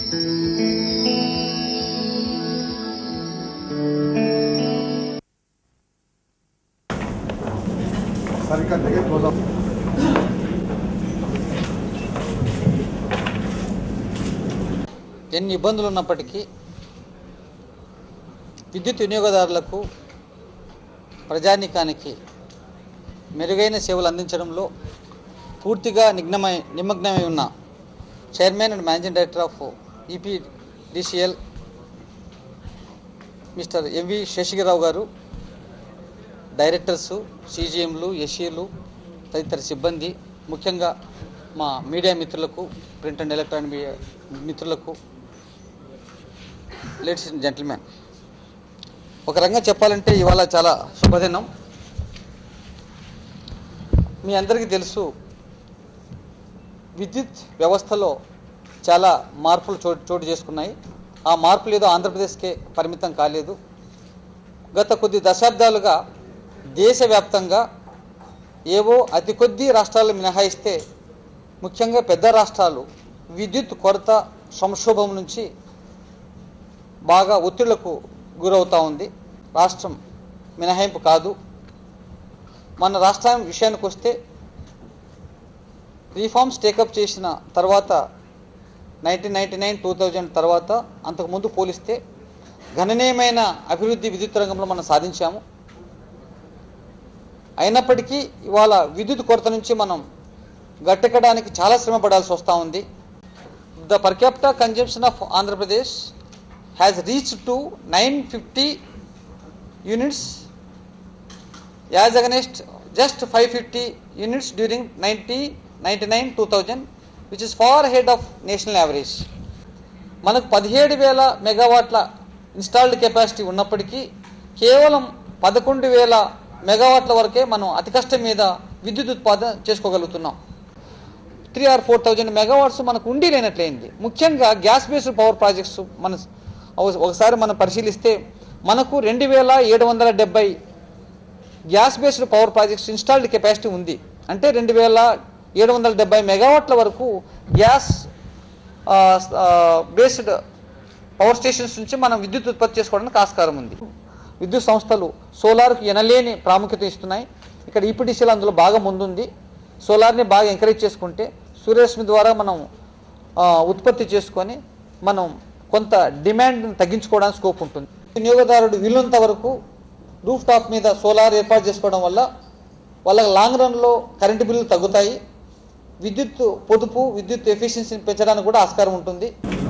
సరికట్టుగా close up ఎన్ని ఇబ్బందులు ఉన్నప్పటికీ విద్యుత్ వినియోగదారులకు ప్రజానీకానికి మెరుగైన సేవలు అందించడంలో పూర్తిగా నిగ్నమై నిమగ్నమై ఉన్న chairman and managing director of EPDCL mister M V Seshagirao garu directors సీజీఎంలు ఎస్ఈలు తదితర సిబ్బంది ముఖ్యంగా మా మీడియా మిత్రులకు ప్రింట్ అండ్ ఎలక్ట్రానిక్ మీడియా మిత్రులకు లేడీస్ అండ్ జెంటిల్మెన్ ఒక రంగం చెప్పాలంటే ఇవాళ చాలా శుభదినం మీ అందరికీ తెలుసు విద్యుత్ వ్యవస్థలో చాలా మార్పులు చోటు చోటు చేసుకున్నాయి ఆ మార్పులు ఏదో ఆంధ్రప్రదేశ్కే పరిమితం కాలేదు గత కొద్ది దశాబ్దాలుగా దేశవ్యాప్తంగా ఏవో అతి కొద్ది రాష్ట్రాలు మినహాయిస్తే ముఖ్యంగా పెద్ద రాష్ట్రాలు విద్యుత్ కొరత సంక్షోభం నుంచి బాగా ఒత్తిళ్లకు గురవుతూ ఉంది రాష్ట్రం మినహాయింపు కాదు మన రాష్ట్రం విషయానికి వస్తే రీఫార్మ్స్ టేకప్ చేసిన తర్వాత nineteen ninety nine two thousand తర్వాత అంతకుముందు పోలిస్తే గణనీయమైన అభివృద్ధి విద్యుత్ రంగంలో మనం సాధించాము అయినప్పటికీ ఇవాళ విద్యుత్ కొరత నుంచి మనం గట్టెక్కడానికి చాలా శ్రమ పడాల్సి వస్తూ ఉంది the per capita consumption of Andhra Pradesh has reach to nine fifty units as against just five fifty units during ninety ninety nine two thousand which is far head of national average మనకు పదిహేడు వేల మెగావాట్ల ఇన్స్టాల్డ్ కెపాసిటీ ఉన్నప్పటికీ కేవలం పదకొండు వేల మెగావాట్ల వరకే మనం అతి కష్టం మీద విద్యుత్ ఉత్పాదన చేసుకోగలుగుతున్నాం three or four thousand megawatts మనకు ఉండి లేనట్లయింది ముఖ్యంగా గ్యాస్ బేస్డ్ పవర్ ప్రాజెక్ట్స్ మన ఒక- ఒకసారి మనం పరిశీలిస్తే మనకు రెండు వేల ఏడు వందల డెబ్బై gas based power projects installed capacity ఉంది అంటే రెండు వేల ఏడు వందల డెబ్బై మెగావాట్ల వరకు గ్యాస్ బేస్డ్ పవర్ స్టేషన్స్ నుంచి మనం విద్యుత్ ఉత్పత్తి చేసుకోవడానికి ఆస్కారం ఉంది విద్యుత్ సంస్థలు సోలార్కు ఎనలేని ప్రాముఖ్యత ఇస్తున్నాయి ఇక్కడ ఈపీటీసీలు అందులో బాగా ముందుంది సోలార్ని బాగా ఎంకరేజ్ చేసుకుంటే సూర్యరశ్మి ద్వారా మనం ఆ, ఉత్పత్తి చేసుకొని మనం కొంత డిమాండ్ని తగ్గించుకోవడానికి స్కోప్ ఉంటుంది వినియోగదారుడు వీలున్నంత వరకు రూఫ్ టాప్ మీద సోలార్ ఏర్పాటు చేసుకోవడం వల్ల వాళ్ళకి లాంగ్ రన్లో కరెంటు బిల్లులు తగ్గుతాయి విద్యుత్ పొదుపు విద్యుత్ ఎఫిషియన్సీని పెంచడానికి కూడా ఆస్కారం ఉంటుంది